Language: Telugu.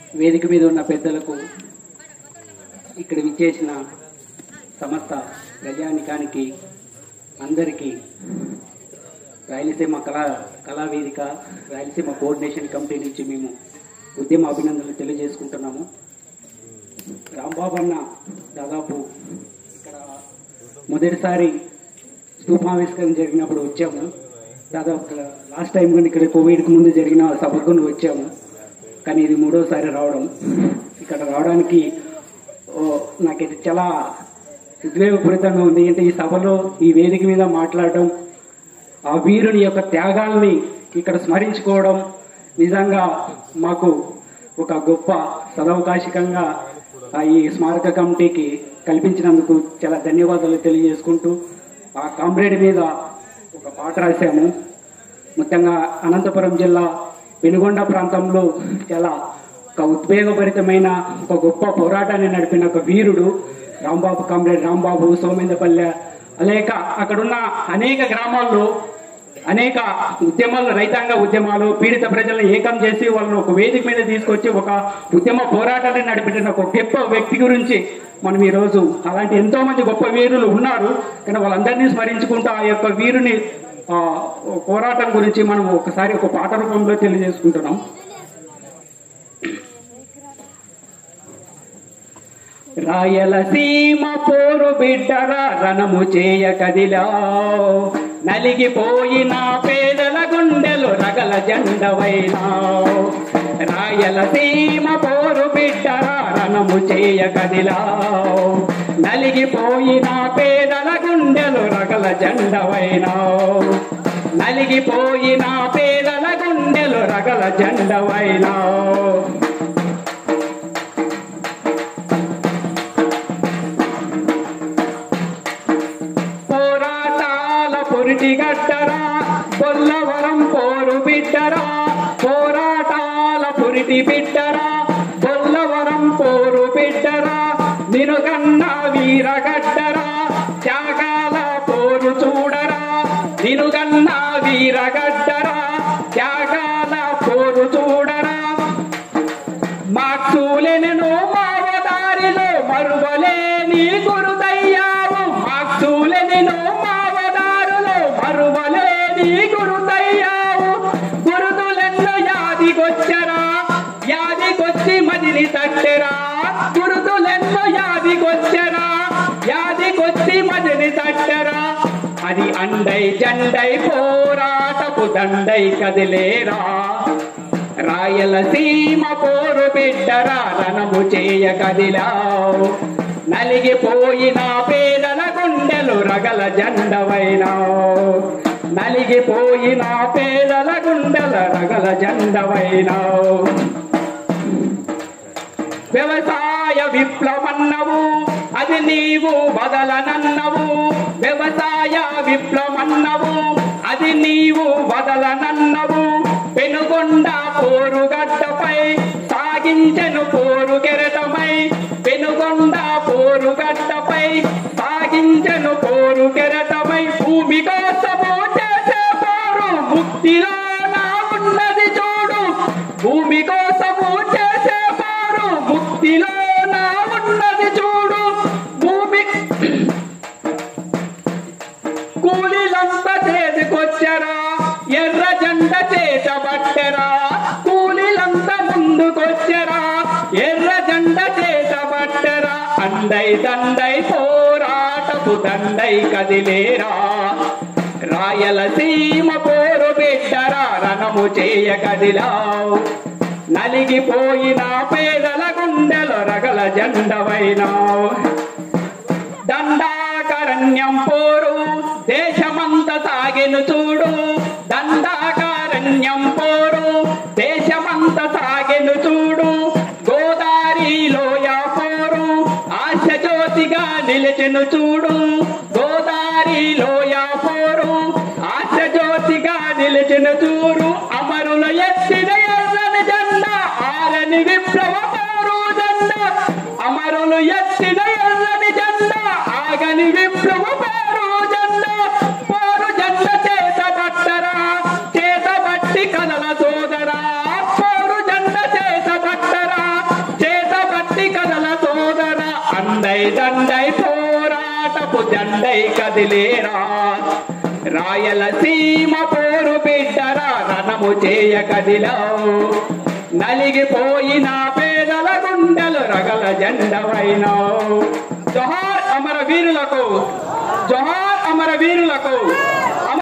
వేదిక మీద ఉన్న పెద్దలకు ఇక్కడ విచ్చేసిన సమస్త ప్రజానికానికి అందరికీ రాయలసీమ కళా కళావేదిక రాయలసీమ కోఆర్డినేషన్ కమిటీ నుంచి మేము ఉద్యమ అభినందనలు తెలియజేసుకుంటున్నాము రాంబాబు అన్న దాదాపు ఇక్కడ మొదటిసారి స్థూపావిష్కరణ జరిగినప్పుడు వచ్చాము దాదాపు ఇక్కడ లాస్ట్ టైం కానీ ఇక్కడ కోవిడ్కి ముందు జరిగిన సభకు వచ్చాము కానీ ఇది మూడోసారి రావడం ఇక్కడ రావడానికి ఓ, నాకైతే చాలా ఉద్వేగపూరితంగా ఉంది అంటే ఈ సభలో ఈ వేదిక మీద మాట్లాడడం ఆ వీరుని యొక్క త్యాగాల్ని ఇక్కడ స్మరించుకోవడం నిజంగా మాకు ఒక గొప్ప సదవకాశికంగా ఆ ఈ స్మారక కమిటీకి కల్పించినందుకు చాలా ధన్యవాదాలు తెలియజేసుకుంటూ ఆ కామ్రేడ్ మీద ఒక పాట రాశాము మొత్తంగా అనంతపురం జిల్లా పెనుగొండ ప్రాంతంలో చాలా ఒక ఉద్వేగభరితమైన ఒక గొప్ప పోరాటాన్ని నడిపిన ఒక వీరుడు రాంబాబు కామ్రేడ్ రాంబాబు సోమేందపల్లె అనేక అక్కడున్న అనేక గ్రామాల్లో అనేక ఉద్యమాలు రైతాంగ ఉద్యమాలు పీడిత ప్రజలను ఏకం చేసి వాళ్ళని ఒక వేదిక మీద తీసుకొచ్చి ఒక ఉద్యమ పోరాటాన్ని నడిపిన ఒక గొప్ప వ్యక్తి గురించి మనం ఈ రోజు అలాంటి ఎంతో మంది గొప్ప వీరులు ఉన్నారు కానీ వాళ్ళందరినీ స్మరించుకుంటూ ఆ యొక్క వీరుని ఆ, పోరాటం గురించి మనం ఒకసారి ఒక పాట రూపంలో తెలియజేసుకుంటున్నాం రాయలసీమ పోరు బిడ్డరా రణము చేయ కదిలా నలిగిపోయిన పేదల గుండెలు రగల జెండవైనా రాయలసీమ పోరు బిడ్డరా రణము చేయ కదిలా నలిగిపోయిన పేదల గుండెలు రగల జెండవైనా నలిగిపోయిన పేదల గుండెలు రగల జెండవైనా పోరాటాల పురిటి గడ్డరా కొల్లవరం పోరు బిడ్డరా పోరాటాల పురిటి బిడ్డరా కొల్లవరం పోరు బిడ్డరా నినుగన్న వీరగడ్డరా త్యాగాల పోరు చూడరా నినుగన్న వీరగడ్డరా త్యాగాల పోరు చూడరా మార్చులెనెను మావదారిలో మరువలేని గురుదయ్యావు మార్చులెనెను మావదారులో మరువలేని గురుదయ్యావు గురుతులెన్నో యాదికొచ్చరా యాదికొచ్చి మదిని తట్టెరా గురుతులెన్నో యాదికొచ్చరా యాదికొచ్చి మదిని తట్టెరా అది అండై జెండై పోరాటపు దండై కదిలేరా రాయలసీమ పోరు బిడ్డరా రణము చేయ కదిలావు నలిగిపోయిన పేదల గుండెలు రగల జెండవైనావు నలిగిపోయిన పేదల గుండెల రగల జెండవైనావు వ్యవసాయ విప్లవన్నవు అది నీవు బదలనన్నవు వ్యవసాయ విప్లవన్నవు అది నీవు బదలనన్నవు పెనుగొండ పోరుగడ్డపై సాగించెను పోరు కెరటమై పెనుగొండ పోరుగడ్డపై సాగించెను పోరు కెరటమై భూమి కోసము చేసే పోరు ముక్తిలో నా ఉన్నది చూడు భూమి కోసము చేసే పోరు ముక్తిలో నా ఉన్నది చూడు భూమి కూలీలంతా చేతికొచ్చరా ఎర్ర జెండ చేతబట్టరా కూలీలంతా ముందుకొచ్చరా ఎర్ర జెండ చేతబట్టరా అండై దండై పోరాటపు దండై కదిలేరా రాయలసీమ పోరు బిడ్డరా రణము చేయ కదిలావు నలిగిపోయిన పేదల గుండెల రగల జెండవైనావు దండాకరణ్యం పోరు దేశమంత సాగెను చూడు దండాకరణ్యం పోరు దేశమంత సాగెను చూడు గోదారి లోయ పోరు ఆశ జ్యోతిగా నిలిచెను చూడు గోదారి లోయ పోరు ఆశ జ్యోతిగా నిలిచెను చూడు అమరుల ఎత్తిన ఎర్రని జెండా ఆరని విప్లవ పోరు జెండా అమరులు ఎత్తిన ఎర్రని జెండా ఆగని విప్లవ పోరు జెండా పోరు జెండ చేత బట్టరా చేత బట్టి కదల సోదరా పోరు జెండ చేత బట్టరా దండై దండై పోరాటపు దండై కదిలేరా రాయలసీమ పోరు బిడ్డరా రణము చేయ కదిలావు నలిగిపోయిన పేదల గుండెలు రగల జెండవైనావు జోహార్ అమర వీరులకు జోహార్ అమర వీరులకు